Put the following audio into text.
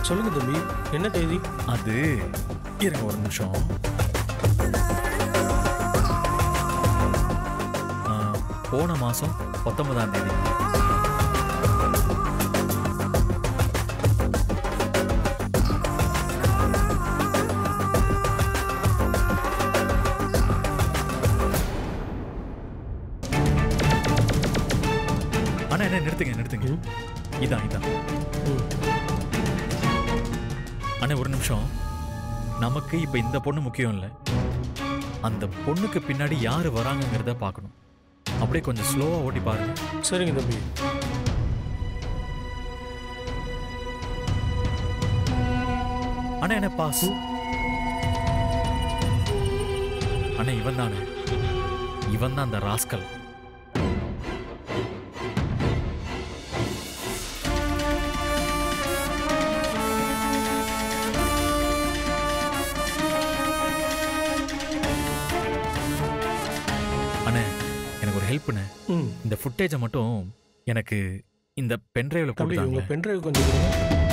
சொல்லுங்க தம்பி என்ன தேதி அது இருங்க ஒரு நிமிஷம் ஆ, போன மாசம் பத்தொன்பதாம் தேதி அண்ணா என்ன நிறுத்துங்க நிறுத்துங்க ம். இதான் இதான் ம். அண்ணே ஒரு நிமிஷம் நமக்கு இப்ப இந்த பொண்ணு முக்கியம் இல்லை அந்த பொண்ணுக்கு பின்னாடி யாரு வராங்கங்கிறத பார்க்கணும் அப்படியே கொஞ்சம் ஸ்லோவா ஓட்டி பாருங்க சரிங்க தம்பி அண்ணா என்ன பாஸ் அண்ணா இவன் தானே இவன் தான் அந்த ராஸ்கல் அண்ணே எனக்கு ஒரு ஹெல்ப் பண்ண ம் இந்த ஃபுட்டேஜை மட்டும் எனக்கு இந்த பென்ட்ரைவில் தம்பி கொடுத்தாங்க உங்க பென்ட்ரைவ் கொஞ்சம் கொடுங்க